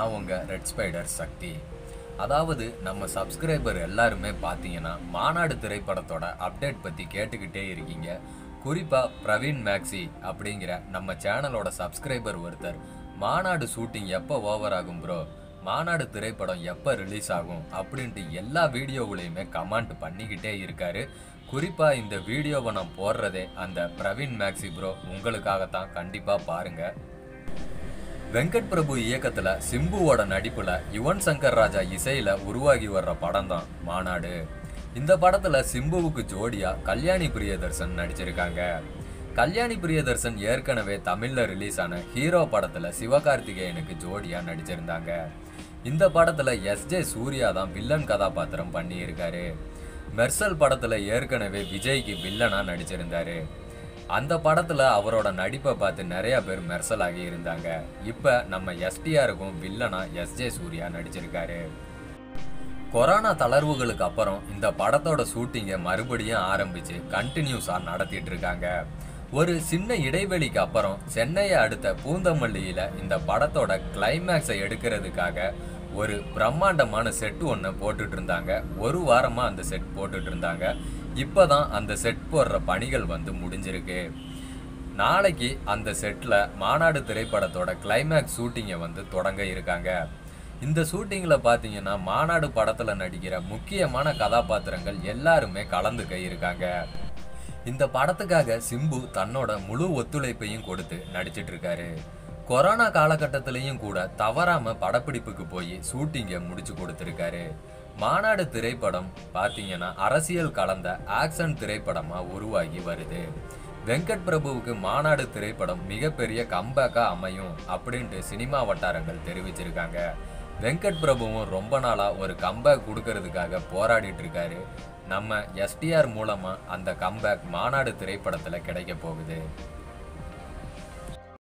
நான் உங்க red spider சக்தி அதாவது நம்ம சப்ஸ்கிரைபர் எல்லாருமே பார்த்தீங்கன்னா மாநாடு திரைப்படத்தோட அப்டேட் பற்றி கேட்டுக்கிட்டே இருக்கீங்க குறிப்பாக பிரவீன் மேக்ஸி அப்படிங்கிற நம்ம சேனலோட சப்ஸ்கிரைபர் ஒருத்தர் மாநாடு ஷூட்டிங் எப்போ ஓவர் ஆகும் ப்ரோ மாநாடு திரைப்படம் எப்போ ரிலீஸ் ஆகும் அப்படின்ட்டு எல்லா வீடியோவுலையுமே கமெண்ட் பண்ணிக்கிட்டே இருக்காரு குறிப்பாக இந்த வீடியோவை நான் போடுறதே அந்த பிரவீன் மேக்ஸி ப்ரோ உங்களுக்காகத்தான் கண்டிப்பாக பாருங்கள் வெங்கட் பிரபு இயக்கத்துல சிம்புவோட நடிப்புல யுவன் சங்கர் ராஜா இசையில உருவாகி வர்ற படம் தான் மாநாடு இந்த படத்துல சிம்புவுக்கு ஜோடியா கல்யாணி பிரியதர்சன் நடிச்சிருக்காங்க கல்யாணி பிரியதர்சன் ஏற்கனவே தமிழ்ல ரிலீஸ் ஆன ஹீரோ படத்துல சிவகார்த்திகேயனுக்கு ஜோடியா நடிச்சிருந்தாங்க இந்த படத்துல எஸ் ஜே சூர்யா தான் வில்லன் கதாபாத்திரம் பண்ணியிருக்காரு மெர்சல் படத்துல ஏற்கனவே விஜய்க்கு வில்லனா நடிச்சிருந்தாரு அந்த படத்துல அவரோட நடிப்பை பார்த்து நிறைய பேர் மெர்சல் ஆகி இருந்தாங்க இப்ப நம்ம எஸ்டிஆருக்கும் வில்லனா எஸ் ஜே சூர்யா நடிச்சிருக்காரு கொரோனா தளர்வுகளுக்கு அப்புறம் இந்த படத்தோட ஷூட்டிங்கை மறுபடியும் ஆரம்பிச்சு கண்டினியூஸா நடத்திட்டு இருக்காங்க ஒரு சின்ன இடைவெளிக்கு அப்புறம் சென்னையை அடுத்த பூந்தமல்லியில இந்த படத்தோட கிளைமேக்ஸை எடுக்கிறதுக்காக ஒரு பிரம்மாண்டமான செட் ஒன்று போட்டுட்டு இருந்தாங்க ஒரு வாரமா அந்த செட் போட்டுட்டு இருந்தாங்க இப்போதான் அந்த செட் போடுற பணிகள் வந்து முடிஞ்சிருக்கு நாளைக்கு அந்த செட்ல மாநாடு திரைப்படத்தோட கிளைமேக்ஸ் ஷூட்டிங்கை வந்து தொடங்க இருக்காங்க இந்த ஷூட்டிங்கில் பார்த்தீங்கன்னா மாநாடு படத்தில் நடிக்கிற முக்கியமான கதாபாத்திரங்கள் எல்லாருமே கலந்துக்க இருக்காங்க இந்த படத்துக்காக சிம்பு தன்னோட முழு ஒத்துழைப்பையும் கொடுத்து நடிச்சிட்டு இருக்காரு கொரோனா காலகட்டத்திலையும் கூட தவறாம படப்பிடிப்புக்கு போய் ஷூட்டிங்கை முடிச்சு கொடுத்துருக்காரு மாநாடு திரைப்படம் பார்த்தீங்கன்னா அரசியல் கலந்த ஆக்ஷன் திரைப்படமா உருவாகி வருது வெங்கட் பிரபுவுக்கு மாநாடு திரைப்படம் மிகப்பெரிய கம்பேக்கா அமையும் அப்படின்ட்டு சினிமா வட்டாரங்கள் தெரிவிச்சிருக்காங்க வெங்கட் பிரபுவும் ரொம்ப நாளா ஒரு கம்பேக் கொடுக்கறதுக்காக போராடிட்டு இருக்காரு நம்ம எஸ்டிஆர் மூலமா அந்த கம்பேக் மாநாடு திரைப்படத்துல கிடைக்க போகுது